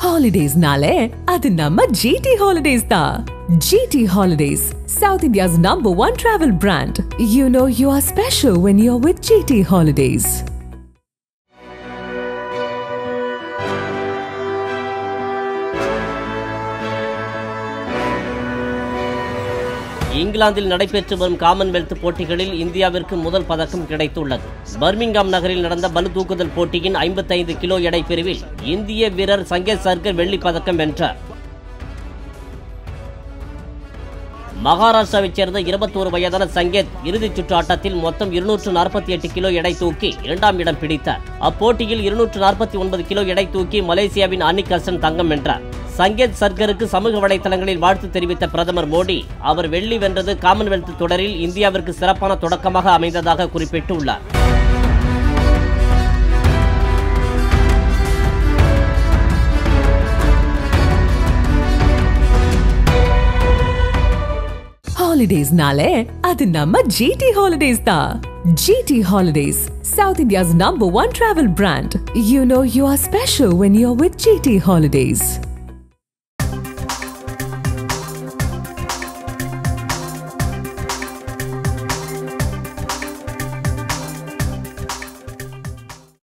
ஹாலிடேஸ்னாலே அது நம்ம ஜிடி ஹாலிடேஸ் தான் GT holidays South India's number one travel brand you know you are special when you are with GT holidays இங்கிலாந்தில் நடைபெற்று வரும் காமன்வெல்த் போட்டிகளில் இந்தியாவிற்கு முதல் பதக்கம் கிடைத்துள்ளது பர்மிங்காம் நகரில் நடந்த பளு தூக்குதல் போட்டியின் 55 கிலோ எடை பிரிவில் இந்திய வீரர் சங்கேத் சர்கர் வெள்ளிப் பதக்கம் வென்றார் மகாராஷ்டிராவைச் சேர்ந்த 21 வயதான சங்கேத் இறுதிச் சுற்று ஆட்டத்தில் மொத்தம் இருநூற்று நாற்பத்தி எட்டு கிலோ எடை தூக்கி இரண்டாம் இடம் பிடித்தார் அப்போட்டியில் இருநூற்று நாற்பத்தி ஒன்பது கிலோ எடை தூக்கி மலேசியாவின் அனிக் ஹசன் தங்கம் வென்றார் சங்கேத் சர்கருக்கு சமூக வலைதளங்களில் வாழ்த்து தெரிவித்த பிரதமர் மோடி அவர் வெள்ளி வென்றது காமன்வெல்த் தொடரில் இந்தியாவிற்கு சிறப்பான தொடக்கமாக அமைந்ததாக குறிப்பிட்டுள்ளார் ஹாலிடேஸ்னாலே அது நம்ம ஜிடி ஹாலிடேஸ் தான் GT holidays South India's number one travel brand you know you are special when you are with GT holidays